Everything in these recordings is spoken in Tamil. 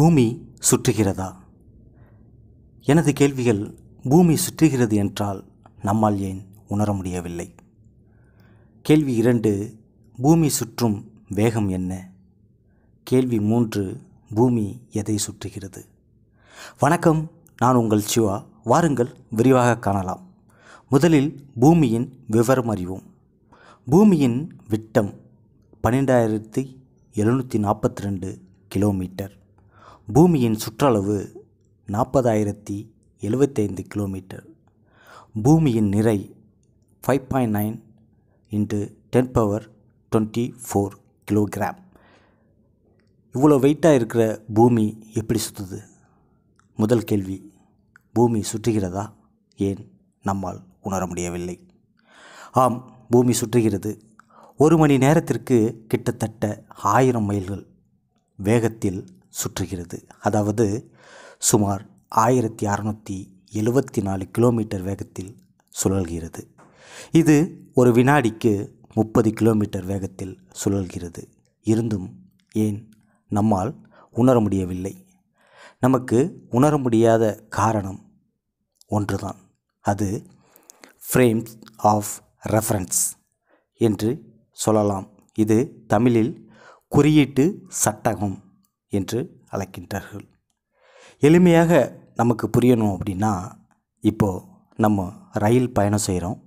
பூமி சுற்றுகிறதா எனது கேள்விகள் பூமி சுற்றுகிறது என்றால் நம்மால் ஏன் உணர முடியவில்லை கேள்வி இரண்டு பூமி சுற்றும் வேகம் என்ன கேள்வி மூன்று பூமி எதை சுற்றுகிறது வணக்கம் நான் உங்கள் சிவா வாருங்கள் விரிவாக காணலாம் முதலில் பூமியின் விவரம் அறிவோம் பூமியின் விட்டம் பன்னெண்டாயிரத்தி எழுநூற்றி நாற்பத்தி ரெண்டு கிலோமீட்டர் பூமியின் சுற்றளவு நாற்பதாயிரத்தி எழுபத்தைந்து கிலோமீட்டர் பூமியின் நிறை five point nine into ten power twenty four kilogram இவ்வளோ வெயிட்டாக இருக்கிற பூமி எப்படி சுற்றுது முதல் கேள்வி பூமி சுற்றுகிறதா ஏன் நம்மால் உணர முடியவில்லை ஆம் பூமி சுற்றுகிறது ஒரு மணி நேரத்திற்கு கிட்டத்தட்ட ஆயிரம் மைல்கள் வேகத்தில் சுற்றுகிறது அதாவது சுமார் ஆயிரத்தி அறநூற்றி எழுபத்தி நாலு கிலோமீட்டர் வேகத்தில் சுழல்கிறது இது ஒரு வினாடிக்கு முப்பது கிலோமீட்டர் வேகத்தில் சுழல்கிறது இருந்தும் ஏன் நம்மால் உணர முடியவில்லை நமக்கு உணர முடியாத காரணம் ஒன்றுதான் அது ஃப்ரேம்ஸ் ஆஃப் ரெஃபரன்ஸ் என்று சொல்லலாம் இது தமிழில் குறியீட்டு சட்டகம் என்று அழைக்கின்றார்கள் எளிமையாக நமக்கு புரியணும் அப்படின்னா இப்போது நம்ம ரயில் பயணம் செய்கிறோம்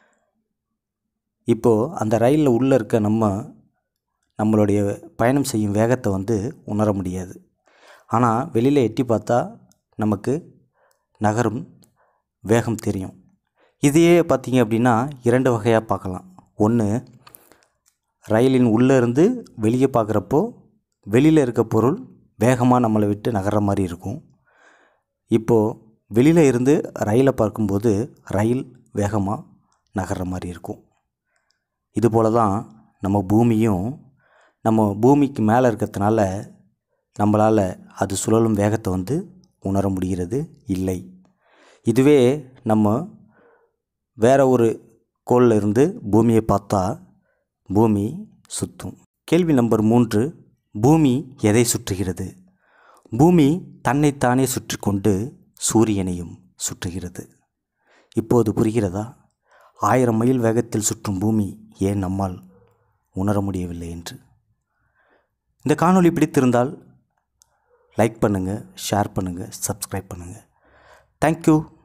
இப்போது அந்த ரயிலில் உள்ளே இருக்க நம்ம நம்மளுடைய பயணம் செய்யும் வேகத்தை வந்து உணர முடியாது ஆனால் வெளியில் எட்டி பார்த்தா நமக்கு நகரும் வேகம் தெரியும் இதையே பார்த்தீங்க அப்படின்னா இரண்டு வகையாக பார்க்கலாம் ஒன்று ரயிலின் உள்ளே இருந்து வெளியே பார்க்குறப்போ வெளியில் இருக்க பொருள் வேகமாக நம்மளை விட்டு நகர்ற மாதிரி இருக்கும் இப்போது வெளியில் இருந்து ரயிலை பார்க்கும்போது ரயில் வேகமாக நகர்ற மாதிரி இருக்கும் இதுபோல தான் நம்ம பூமியும் நம்ம பூமிக்கு மேலே இருக்கிறதுனால நம்மளால் அது சுழலும் வேகத்தை வந்து உணர முடிகிறது இல்லை இதுவே நம்ம வேற ஒரு கோளில் இருந்து பூமியை பார்த்தா பூமி சுற்றும் கேள்வி நம்பர் மூன்று பூமி எதை சுற்றுகிறது பூமி தன்னைத்தானே சுற்றி கொண்டு சூரியனையும் சுற்றுகிறது இப்போது புரிகிறதா ஆயிரம் மைல் வேகத்தில் சுற்றும் பூமி ஏன் நம்மால் உணர முடியவில்லை என்று இந்த காணொளி பிடித்திருந்தால் லைக் பண்ணுங்கள் ஷேர் பண்ணுங்கள் சப்ஸ்கிரைப் பண்ணுங்கள் தேங்க்யூ